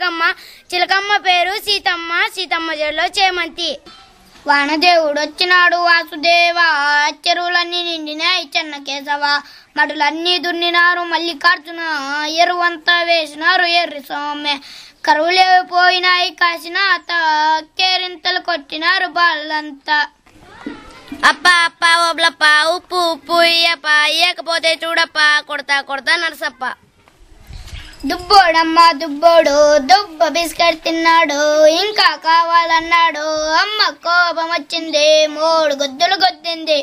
చిలకమ్మ చిలకమ్మ పేరు సీతమ్మ సీతమ్మ జడలో చేమంతి వానదేవుడు వచ్చినాడు వాసుదేవ చెరువులన్నీ నిండినాయి చెన్న కేశవ మడులన్నీ దున్నినారు మల్లికార్జున ఎరువంతా వేసినారు ఎర్రి సోమె కరువులు పోయినాయి కాసిన కేరింతలు కొట్టినారు బాళ్ళంతా అప్ప అప్ప ఓబ్లప్ప ఉప్పు ఉప్పు ఇయ్యప్ప ఇయ్యకపోతే చూడప్ప కొడతా కొడతా నరసప్ప దుబ్బోడమ్మ దుబ్బోడు దుబ్బ బిస్కెట్ తిన్నాడు ఇంకా కావాలన్నాడు అమ్మ కోపం వచ్చింది మూడు గుద్దులు కొద్దింది